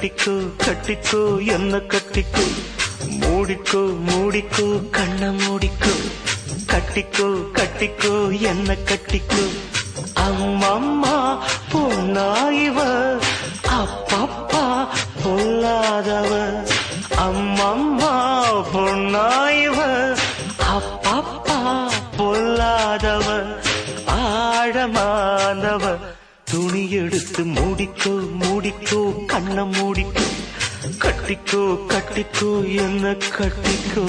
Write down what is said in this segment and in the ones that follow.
கட்டிக்கோ கட்டிக்கோ என்ன கட்டிக்கோ மூடிக்கோ மூடிக்கோ கண்ண மூடிக்கோ கட்டிக்கோ கட்டிக்கோ என்ன கட்டிக்கோ அம்மம்மா பொன்னாயிவ அப்பப்பா பொல்லாதவ அம்மம்மா பொன்னாயிவ அப்பப்பா பொல்லாதவ ஆழமானவ துணி எடுத்து மூடிக்கோ மூடிக்கோ கண்ண மூடிக்கோ கட்டிக்கோ கட்டிக்கோ என்ன கட்டிக்கோ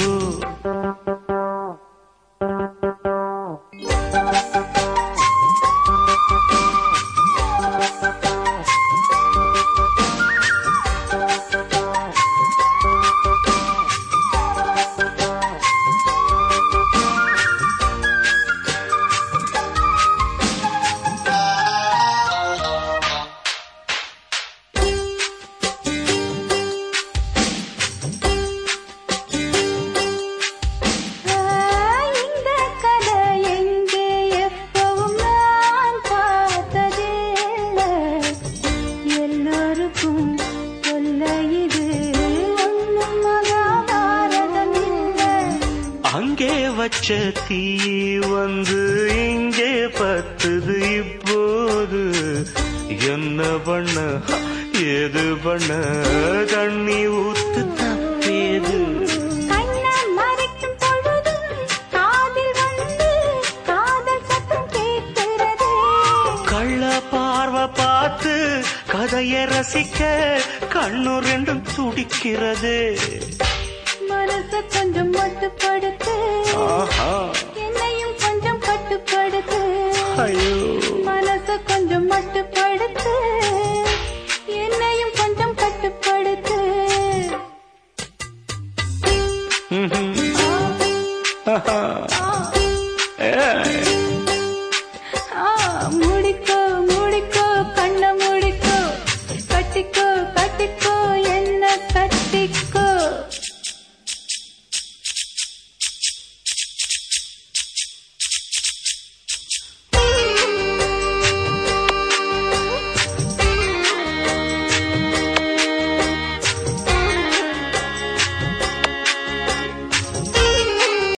இந்த கதை எங்கே எப்பவும் நான் பார்த்ததில்லை எல்லோருக்கும் சொல்ல இது ஒன்றும் மகாபாரதம் இல்லை அங்கே வச்ச தீ வந்து இங்கே பத்துது இப்போது என்ன பண்ண ஏது பண்ண தண்ணி ஊத்து தப்பேது கண்ண மறைக்கும் பொழுதும் காதில் வந்து காதல் சத்தம் கேட்கிறதே கள்ள பார்வை பார்த்து கதையை ரசிக்க கண்ணு ரெண்டும் துடிக்கிறது மனச கொஞ்சம் மட்டுப்படுத்து ஆஹா என்னையும் கொஞ்சம் கட்டுப்படுத்து ஐயோ மனச கொஞ்சம் மட்டுப்படுத்து என்னையும் கொஞ்சம் கட்டுப்படுத்து ம்ஹும். ஆஹா. ஆ